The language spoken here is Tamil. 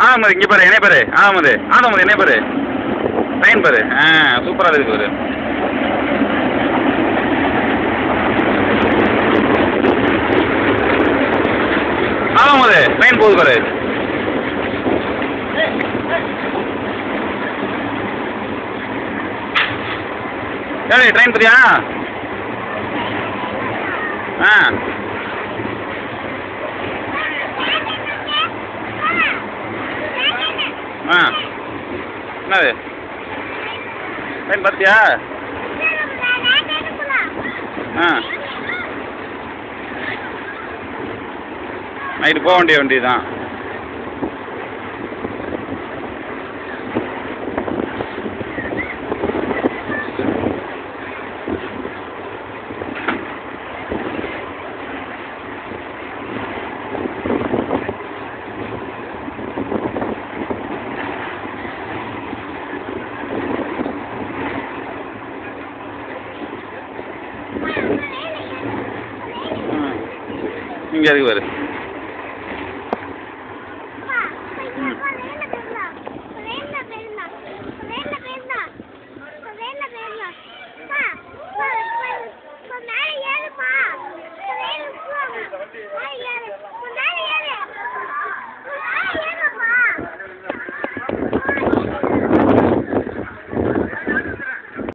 ஆமாம் இங்கே பாரு என்னைய பாரு ஆமாம் ஆமாம் என்னைய பாரு ட்ரெயின் பாரு ஆ சூப்பராக இருக்கு பாரு ஆமாம் ட்ரெயின் போகுது பாரு ஏழை ட்ரெயின் புரியா ஆ ஆ என்னது ட்ரெயின் பார்த்தியா ஆ நைட்டு போக வேண்டிய வண்டி தான் இங்கே இருக்கு பாரு